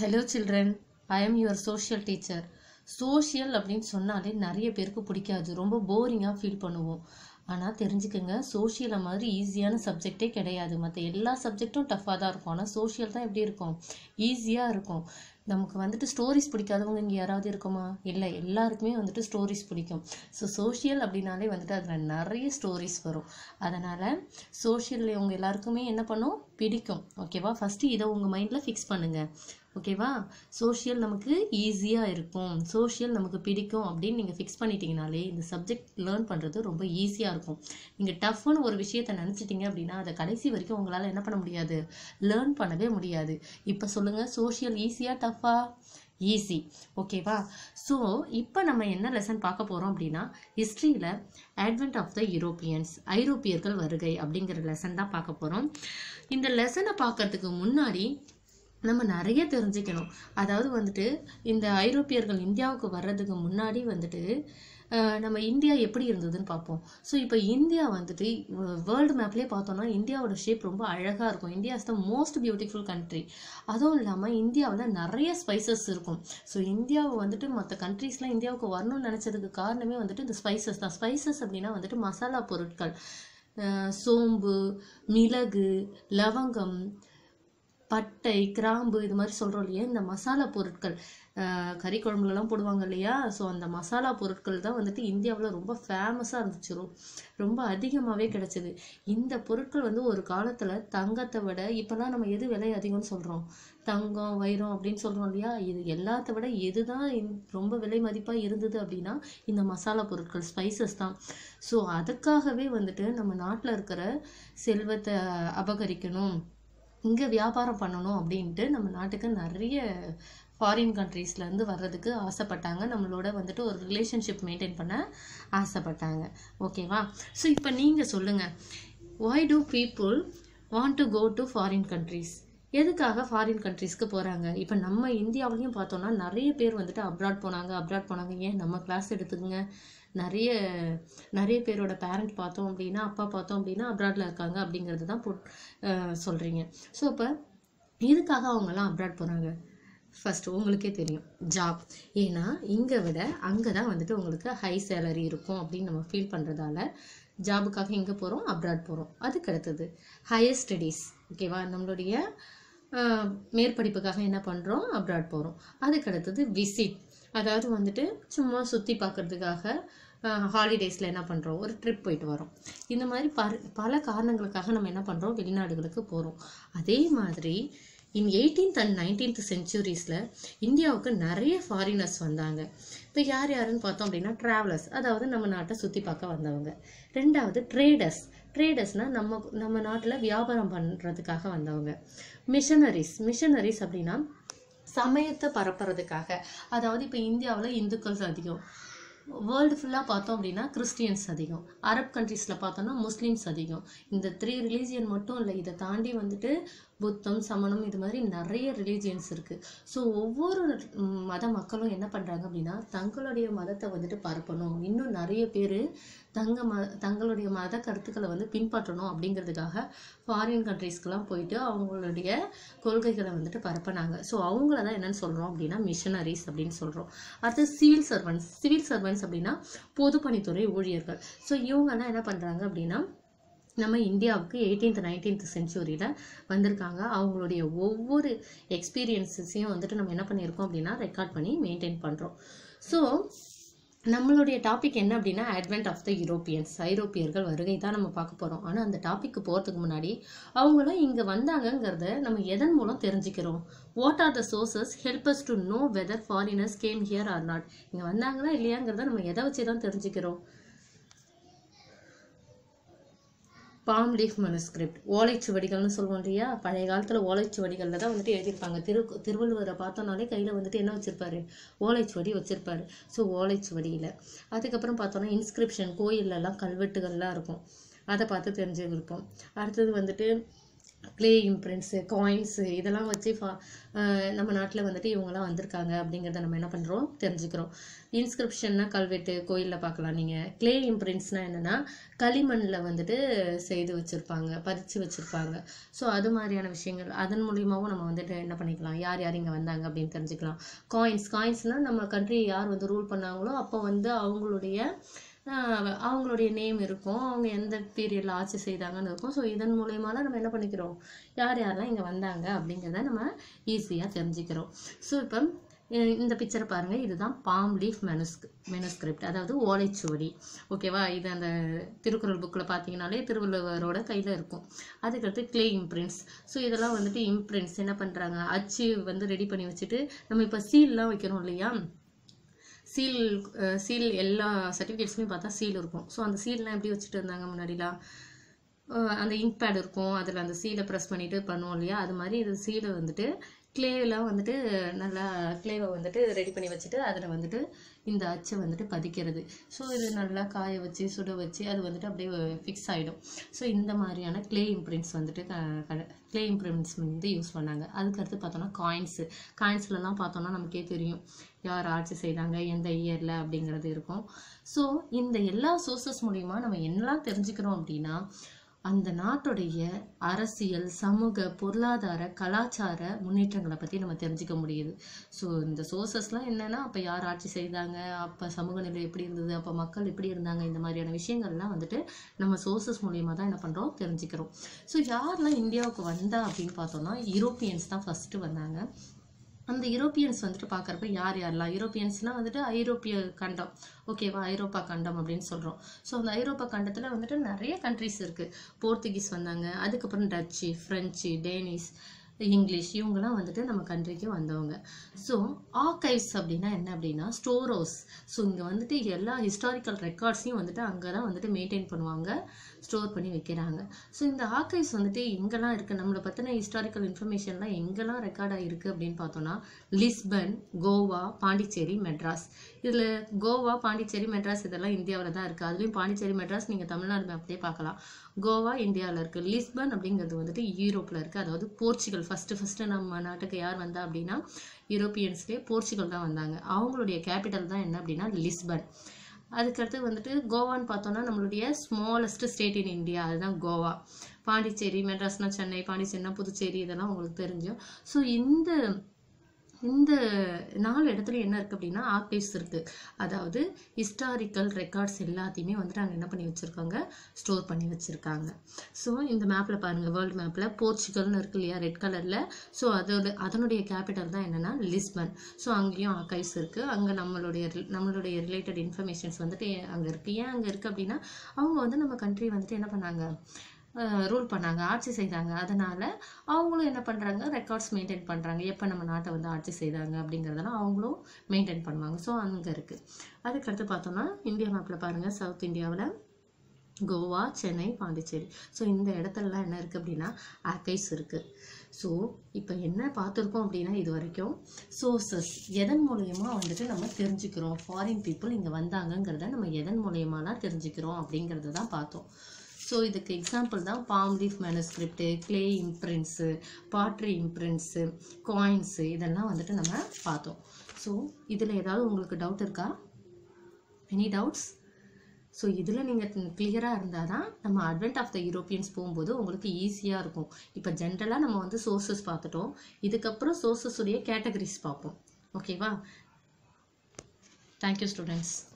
hello children I am your social teacher social அப்படின்னு சொன்னாலே நிறைய பேருக்கு பிடிக்காது ரொம்ப போரிங்காக ஃபீல் பண்ணுவோம் ஆனால் தெரிஞ்சுக்கங்க சோஷியலை மாதிரி ஈஸியான சப்ஜெக்டே கிடையாது மற்ற எல்லா சப்ஜெக்ட்டும் டஃப்பாக தான் இருக்கும் ஆனால் சோஷியல் தான் எப்படி இருக்கும் ஈஸியாக இருக்கும் நமக்கு வந்துட்டு ஸ்டோரிஸ் பிடிக்காதவங்க இங்கே யாராவது இருக்குமா இல்லை எல்லாருக்குமே வந்துட்டு ஸ்டோரிஸ் பிடிக்கும் ஸோ சோஷியல் அப்படின்னாலே வந்துட்டு அதில் நிறைய ஸ்டோரிஸ் வரும் அதனால் சோஷியல் உங்கள் எல்லாருக்குமே என்ன பண்ணும் பிடிக்கும் ஓகேவா ஃபஸ்ட்டு இதை உங்கள் மைண்டில் ஃபிக்ஸ் பண்ணுங்கள் ஓகேவா சோஷியல் நமக்கு ஈஸியாக இருக்கும் சோஷியல் நமக்கு பிடிக்கும் அப்படின்னு நீங்கள் ஃபிக்ஸ் பண்ணிட்டீங்கனாலே இந்த சப்ஜெக்ட் லேர்ன் பண்ணுறது ரொம்ப ஈஸியாக இருக்கும் நீங்கள் டஃப்னு ஒரு விஷயத்தை நினச்சிட்டிங்க அப்படின்னா அதை கடைசி வரைக்கும் உங்களால் என்ன பண்ண முடியாது லேர்ன் பண்ணவே முடியாது இப்போ சொல்லுங்கள் சோஷியல் ஈஸியாக டஃப்பா ஈஸி ஓகேவா ஸோ இப்போ நம்ம என்ன லெசன் பார்க்க போகிறோம் அப்படின்னா ஹிஸ்ட்ரியில் அட்வென்ட் ஆஃப் த யூரோப்பியன்ஸ் ஐரோப்பியர்கள் வருகை அப்படிங்கிற லெசன் தான் பார்க்க போகிறோம் இந்த லெசனை பார்க்கறதுக்கு முன்னாடி நம்ம நிறைய தெரிஞ்சுக்கணும் அதாவது வந்துட்டு இந்த ஐரோப்பியர்கள் இந்தியாவுக்கு வர்றதுக்கு முன்னாடி வந்துட்டு அஹ், நம்ம இந்தியா எப்படி இருந்ததுன்னு பார்ப்போம் ஸோ இப்போ இந்தியா வந்துட்டு வேர்ல்டு மேப்லேயே பார்த்தோம்னா இந்தியாவோட ஷேப் ரொம்ப அழகாக இருக்கும் India is the most beautiful country அதுவும் இல்லாமல் இந்தியாவில் நிறைய ஸ்பைசஸ் இருக்கும் ஸோ இந்தியாவை வந்துட்டு மற்ற கண்ட்ரீஸ்லாம் இந்தியாவுக்கு வரணும்னு நினச்சதுக்கு காரணமே வந்துட்டு இந்த ஸ்பைசஸ் தான் ஸ்பைசஸ் அப்படின்னா வந்துட்டு மசாலா பொருட்கள் அஹ், சோம்பு மிளகு லவங்கம் பட்டை கிராம்பு இது மாதிரி சொல்கிறோம் இல்லையா இந்த மசாலா பொருட்கள் அஹ் கறி குழம்புலலாம் போடுவாங்க இல்லையா ஸோ அந்த மசாலா பொருட்கள் தான் வந்துட்டு இந்தியாவில் ரொம்ப ஃபேமஸாக இருந்துச்சு ரொ- ரொம்ப அதிகமாகவே கிடைச்சிது இந்த பொருட்கள் வந்து ஒரு காலத்தில் தங்கத்தை விட இப்போலாம் நம்ம எது விலை அதிகம்னு சொல்கிறோம் தங்கம் வைரம் அப்படின்னு சொல்கிறோம் இல்லையா இது எல்லாத்த விட எதுதான் இந்- ரொம்ப விலை மதிப்பாக இருந்தது அப்படின்னா இந்த மசாலா பொருட்கள் ஸ்பைசஸ் தான் ஸோ அதுக்காகவே வந்துட்டு நம்ம நாட்டில் இருக்கிற செல்வத்தை அபகரிக்கணும் இங்கே வியாபாரம் பண்ணணும் அப்படின்ட்டு நம்ம நாட்டுக்கு நிறைய ஃபாரின் கண்ட்ரீஸ்லேருந்து வர்றதுக்கு ஆசைப்பட்டாங்க நம்மளோட வந்துட்டு ஒரு ரிலேஷன்ஷிப் மெயின்டைன் பண்ண ஆசைப்பட்டாங்க ஓகேவா ஸோ இப்போ நீங்கள் சொல்லுங்கள் why do people want to go to foreign countries எதுக்காக ஃபாரின் கண்ட்ரீஸ்க்கு போகிறாங்க இப்போ நம்ம இந்தியாவிலையும் பார்த்தோம்னா நிறைய பேர் வந்துட்டு அப்ராட் போனாங்க அப்ராட் போனாங்க ஏன் நம்ம கிளாஸ் எடுத்துக்கங்க நிறைய நிறைய பேரோட பேரண்ட் பார்த்தோம் அப்படின்னா அப்பா பார்த்தோம் அப்படின்னா அப்ராடில் இருக்காங்க அப்படிங்கிறது தான் போட் சொல்கிறீங்க ஸோ இப்போ எதுக்காக அவங்கெல்லாம் அப்ராட் போகிறாங்க ஃபர்ஸ்ட் உங்களுக்கே தெரியும் ஜாப் ஏன்னா இங்கே விட அங்கே தான் வந்துட்டு உங்களுக்கு ஹை சேலரி இருக்கும் அப்படின்னு நம்ம ஃபீல் பண்ணுறதால ஜாபுக்காக எங்கே போகிறோம் அப்ராட் போகிறோம் அதுக்கு அடுத்தது ஹையர் ஸ்டடீஸ் ஓகேவா நம்மளுடைய ஆஹ், மேற்படிப்புக்காக என்ன பண்ணுறோம் அப்ராட் போகிறோம் அதுக்கு அடுத்தது விசிட் அதாவது வந்துட்டு சும்மா சுற்றி பார்க்கறதுக்காக ஹாலிடேஸில் என்ன பண்ணுறோம் ஒரு ட்ரிப் போயிட்டு வரோம் இந்த மாதிரி பல பல காரணங்களுக்காக நம்ம என்ன பண்ணுறோம் வெளிநாடுகளுக்கு போகிறோம் அதே மாதிரி இன் எயிட்டீன்த் அண்ட் நைன்டீன்த் சென்ச்சுரிஸில் இந்தியாவுக்கு நிறைய ஃபாரினர்ஸ் வந்தாங்க இப்போ யார் யாருன்னு பார்த்தோம் அப்படின்னா ட்ராவலர்ஸ் அதாவது நம்ம நாட்டை சுற்றி பார்க்க வந்தவங்க ரெண்டாவது ட்ரேடர்ஸ் ட்ரேடர்ஸ்னால் நம்ம நம்ம நாட்டில் வியாபாரம் பண்ணுறதுக்காக வந்தவங்க மிஷனரிஸ் மிஷனரிஸ் அப்படின்னா சமயத்தை பரப்புறதுக்காக அதாவது இப்போ இந்தியாவில் இந்துக்கள் அதிகம் வேர்ல்டு ஃபுல்லாக பார்த்தோம் அப்படின்னா கிறிஸ்டியன்ஸ் அதிகம் அரப் கண்ட்ரீஸில் பார்த்தோம்னா முஸ்லீம்ஸ் அதிகம் இந்த த்ரீ ரிலீஜியன் மட்டும் இல்லை இதை தாண்டி வந்துட்டு புத்தம் சமணம் இது மாதிரி நிறைய ரிலீஜியன்ஸ் இருக்குது ஸோ ஒவ்வொரு ம், மத மக்களும் என்ன பண்ணுறாங்க அப்படின்னா தங்களுடைய மதத்தை வந்துட்டு பரப்பணும் இன்னும் நிறைய பேர் தங்க ம தங்களுடைய மத கருத்துக்களை வந்து பின்பற்றணும் அப்படிங்கிறதுக்காக ஃபாரின் கண்ட்ரீஸ்க்கெலாம் போயிட்டு அவங்களுடைய கொள்கைகளை வந்துட்டு பரப்புனாங்க ஸோ அவங்கள தான் என்னன்னு சொல்கிறோம் அப்படின்னா மிஷனரிஸ் அப்படின்னு சொல்கிறோம் அடுத்து சிவில் சர்வன்ஸ் சிவில் சர்வன்ஸ் அப்படின்னா பொதுப்பணித்துறை ஊழியர்கள் ஸோ இவங்கெல்லாம் என்ன பண்ணுறாங்க அப்படின்னா நம்ம இந்தியாவுக்கு எயிட்டீன்த் நைன்டீன்த் செஞ்சுரியில் வந்திருக்காங்க அவங்களுடைய ஒவ்வொரு எக்ஸ்பீரியன்ஸஸையும் வந்துட்டு நம்ம என்ன பண்ணியிருக்கோம் அப்படின்னா ரெக்கார்ட் பண்ணி மெயின்டைன் பண்ணுறோம் ஸோ நம்மளுடைய டாபிக் என்ன அப்படின்னா அட்வென்ட் ஆஃப் த யூரோப்பியன்ஸ் ஐரோப்பியர்கள் வருகை தான் நம்ம பார்க்க போகிறோம் ஆனால் அந்த டாபிக்கு போகிறதுக்கு முன்னாடி அவங்களாம் இங்கே வந்தாங்கங்கிறத நம்ம எதன் மூலம் தெரிஞ்சுக்கிறோம் what are the sources help us to know whether foreigners came here or not இங்கே வந்தாங்களா இல்லையாங்கிறத நம்ம எதை வச்சு தான் தெரிஞ்சுக்கிறோம் பாம் லீஃப் மனுஸ்கிரிப்ட் ஓலைச்சுவடிகள்னு சொல்லுவோம் இல்லையா பழைய காலத்தில் ஓலைச்சுவடிகளில் தான் வந்துட்டு எழுதியிருப்பாங்க திரு திருவள்ளுவரை பார்த்தோன்னாலே கையில் வந்துட்டு என்ன வச்சுருப்பாரு ஓலைச்சுவடி வச்சுருப்பாரு ஸோ ஓலைச்சுவடியில் அதுக்கப்புறம் பார்த்தோன்னா இன்ஸ்கிரிப்ஷன் கோயில்லலாம் கல்வெட்டுகள்லாம் இருக்கும் அதை பார்த்து தெரிஞ்சுக்கிருப்போம் அடுத்தது வந்துட்டு க்ளே இம்ப்ரிண்ட்ஸு காயின்ஸு இதெல்லாம் வச்சு ஃபா அஹ் நம்ம நாட்டில் வந்துட்டு இவங்கெல்லாம் வந்திருக்காங்க அப்படிங்கிறத நம்ம என்ன பண்ணுறோம் தெரிஞ்சுக்கிறோம் இன்ஸ்கிரிப்ஷன்னா கல்வெட்டு கோயிலில் பார்க்கலாம் நீங்கள் க்ளே இம்ப்ரிண்ட்ஸ்னால் என்னென்னா களிமண்ணில் வந்துட்டு செய்து வச்சுருப்பாங்க பதிச்சு வச்சுருப்பாங்க ஸோ அது மாதிரியான விஷயங்கள் அதன் மூலியமாகவும் நம்ம வந்துட்டு என்ன பண்ணிக்கலாம் யார் யார் இங்கே வந்தாங்க அப்படின்னு தெரிஞ்சுக்கலாம் காயின்ஸ் காயின்ஸ்னால் நம்ம கண்ட்ரி யார் வந்து ரூல் பண்ணாங்களோ அப்போ வந்து அவங்களுடைய ஆஹ் அவங்களுடைய நேம் இருக்கும் அவங்க எந்த பீரியடில் ஆட்சி செய்தாங்கன்னு இருக்கும் ஸோ இதன் மூலயமா தான் நம்ம என்ன பண்ணிக்கிறோம் யார் யாரெல்லாம் இங்கே வந்தாங்க அப்படிங்கிறத நம்ம ஈஸியாக தெரிஞ்சுக்கிறோம் ஸோ இப்போ அஹ் இந்த பிக்சரை பாருங்கள் இதுதான் பாம் லீஃப் மெனுஸ்க் மெனுஸ்கிரிப்ட் அதாவது ஓலைச்சுவடி ஓகேவா இது அந்த திருக்குறள் புக்கில் பார்த்தீங்கனாலே திருவள்ளுவரோட கையில் இருக்கும் அதுக்கடுத்து க்ளே இம்ப்ரிண்ட்ஸ் ஸோ இதெல்லாம் வந்துட்டு இம்ப்ரிண்ட்ஸ் என்ன பண்ணுறாங்க அச்சு வந்து ரெடி பண்ணி வச்சுட்டு நம்ம இப்போ சீல்லாம் வைக்கிறோம் இல்லையா சீல் சீல் எல்லா சர்டிஃபிகேட்ஸ்லையும் பார்த்தா சீல் இருக்கும் ஸோ அந்த சீல்லாம் எப்படி வச்சுட்டு இருந்தாங்க முன்னாடிலாம் அஹ் அந்த இங்க் பேட் இருக்கும் அதில் அந்த சீலை ப்ரெஸ் பண்ணிட்டு பண்ணுவோம் இல்லையா அது மாதிரி இது சீலை வந்துட்டு கிளேலாம் வந்துட்டு நல்லா கிளேவை வந்துட்டு ரெடி பண்ணி வச்சுட்டு அதில் வந்துட்டு இந்த அச்சை வந்துட்டு பதிக்கிறது ஸோ இது நல்லா காய வச்சு சுட வச்சு அது வந்துட்டு அப்படியே ஃபிக்ஸ் ஆகிடும் ஸோ இந்த மாதிரியான க்ளே இம்ப்ரிண்ட்ஸ் வந்துட்டு க்ளே இம்ப்ரிண்ட்ஸ் வந்து யூஸ் பண்ணாங்க அதுக்கடுத்து பார்த்தோன்னா காயின்ஸு காயின்ஸ்லலாம் பார்த்தோன்னா நமக்கே தெரியும் யார் ஆட்சி செய்தாங்க எந்த இயரில் அப்படிங்கிறது இருக்கும் ஸோ இந்த எல்லா சோர்சஸ் மூலிமா நம்ம என்னலாம் தெரிஞ்சுக்கிறோம் அப்படின்னா அந்த நாட்டுடைய அரசியல் சமூக பொருளாதார கலாச்சார முன்னேற்றங்களை பற்றி நம்ம தெரிஞ்சுக்க முடியுது ஸோ இந்த சோர்சஸ்லாம் என்னென்னா அப்போ யார் ஆட்சி செய்தாங்க அப்போ சமூக நிலை எப்படி இருந்தது அப்போ மக்கள் எப்படி இருந்தாங்க இந்த மாதிரியான விஷயங்கள்லாம் வந்துட்டு நம்ம சோர்சஸ் மூலியமாக தான் என்ன பண்ணுறோம் தெரிஞ்சுக்கிறோம் ஸோ யாரெல்லாம் இந்தியாவுக்கு வந்தா அப்படின்னு பார்த்தோம்னா யூரோப்பியன்ஸ் தான் ஃபஸ்ட்டு வந்தாங்க அந்த யூரோப்பியன்ஸ் வந்துட்டு பார்க்குறப்ப யார் யாரெல்லாம் யூரோப்பியன்ஸ்னால் வந்துட்டு ஐரோப்பிய கண்டம் ஓகேவா ஐரோப்பா கண்டம் அப்படின்னு சொல்கிறோம் ஸோ அந்த ஐரோப்பா கண்டத்தில் வந்துட்டு நிறைய கண்ட்ரிஸ் இருக்குது போர்த்துகீஸ் வந்தாங்க அதுக்கப்புறம் டச்சு ஃப்ரெஞ்சு டேனிஷ் இங்கிலீஷ் இவங்கெல்லாம் வந்துட்டு நம்ம கண்ட்ரிக்கு வந்தவங்க ஸோ ஆர்கைவ்ஸ் அப்படின்னா என்ன அப்படின்னா ஸ்டோர் ஹவுஸ் ஸோ இங்கே வந்துட்டு எல்லா ஹிஸ்டாரிக்கல் ரெக்கார்ட்ஸையும் வந்துட்டு அங்கே தான் வந்துட்டு மெயின்டைன் பண்ணுவாங்க ஸ்டோர் பண்ணி வைக்கிறாங்க ஸோ இந்த ஆர்கைவ்ஸ் வந்துட்டு எங்கெல்லாம் இருக்குது நம்மளை பற்றின ஹிஸ்டாரிக்கல் இன்ஃபர்மேஷன்லாம் எங்கெல்லாம் ரெக்கார்ட் ஆகிருக்கு அப்படின்னு பார்த்தோன்னா லிஸ்பன் கோவா பாண்டிச்சேரி மெட்ராஸ் இதில் கோவா பாண்டிச்சேரி மெட்ராஸ் இதெல்லாம் இந்தியாவில் தான் இருக்குது அதுலேயும் பாண்டிச்சேரி மெட்ராஸ் நீங்கள் தமிழ்நாடு மேப்லேயே பார்க்கலாம் கோவா இந்தியாவில் இருக்குது லிஸ்பன் அப்படிங்கிறது வந்துட்டு யூரோப்பில் இருக்குது அதாவது போர்ச்சுகல் ஃபஸ்ட்டு ஃபஸ்ட்டு நம்ம நாட்டுக்கு யார் வந்தா அப்படின்னா யூரோப்பியன்ஸ்லேயே போர்ச்சுகல் தான் வந்தாங்க அவங்களுடைய கேபிட்டல் தான் என்ன அப்படின்னா லிஸ்பன் அதுக்கடுத்து வந்துட்டு கோவான்னு பார்த்தோன்னா நம்மளுடைய ஸ்மாலஸ்ட் ஸ்டேட் இன் இந்தியா அதுதான் கோவா பாண்டிச்சேரி மெட்ராஸ்னா சென்னை பாண்டிச்சேரினா புதுச்சேரி இதெல்லாம் உங்களுக்கு தெரியும் ஸோ இந்த இந்த நாலு இடத்துல என்ன இருக்குது அப்படின்னா ஆர்கைவ்ஸ் இருக்குது அதாவது ஹிஸ்டாரிக்கல் ரெக்கார்ட்ஸ் எல்லாத்தையுமே வந்துட்டு அங்கே என்ன பண்ணி வச்சுருக்காங்க ஸ்டோர் பண்ணி வச்சுருக்காங்க ஸோ இந்த மேப்பில் பாருங்கள் வேர்ல்டு மேப்பில் போர்ச்சுகல்னு இருக்கு இல்லையா ரெட் கலரில் ஸோ அதோட அதனுடைய கேபிட்டல் தான் என்னென்னா லிஸ்பன் ஸோ அங்கேயும் ஆர்கைவ்ஸ் இருக்குது அங்கே நம்மளுடைய ரி- நம்மளுடைய ரிலேட்டட் இன்ஃபர்மேஷன்ஸ் வந்துட்டு அங்கே இருக்குது ஏன் அங்கே இருக்குது அப்படின்னா அவங்க வந்து நம்ம கண்ட்ரி வந்துட்டு என்ன பண்ணாங்க ரூல் பண்ணாங்க ஆட்சி செய்தாங்க அதனால் அவங்களும் என்ன பண்ணுறாங்க ரெக்கார்ட்ஸ் மெயின்டைன் பண்ணுறாங்க எப்போ நம்ம நாட்டை வந்து ஆட்சி செய்தாங்க அப்படிங்கிறதெல்லாம் அவங்களும் மெயின்டைன் பண்ணுவாங்க ஸோ அங்கே இருக்குது அதுக்கடுத்து பார்த்தோம்னா இந்தியா மேப்பில் பாருங்கள் சவுத் இந்தியாவில் கோவா சென்னை பாண்டிச்சேரி ஸோ இந்த இடத்துலலாம் என்ன இருக்குது அப்படின்னா ஆர்கைவ்ஸ் இருக்குது ஸோ இப்போ என்ன பார்த்துருக்கோம் அப்படின்னா இது வரைக்கும் சோர்சஸ் எதன் மூலயமா வந்துட்டு நம்ம தெரிஞ்சுக்கிறோம் ஃபாரின் பீப்புள் இங்கே வந்தாங்கங்கிறத நம்ம எதன் மூலயமாலாம் தெரிஞ்சுக்கிறோம் அப்படிங்கிறத தான் பார்த்தோம் ஸோ இதுக்கு எக்ஸாம்பிள் தான் palm leaf manuscript clay imprints pottery imprints coins இதெல்லாம் வந்துட்டு நம்ம பார்த்தோம் ஸோ இதில் ஏதாவது உங்களுக்கு டவுட் இருக்கா எனி டவுட்ஸ் ஸோ இதில் நீங்கள் கிளியராக இருந்தால் தான் நம்ம அட்வென்ட் ஆஃப் த யூரோப்பியன்ஸ் போகும்போது உங்களுக்கு ஈஸியாக இருக்கும் இப்போ ஜென்ரலாக நம்ம வந்து சோர்சஸ் பார்த்துட்டோம் இதுக்கப்புறம் சோர்சஸ் உடைய கேட்டகரிஸ் பார்ப்போம் ஓகேவா தேங்க்யூ ஸ்டூடெண்ட்ஸ்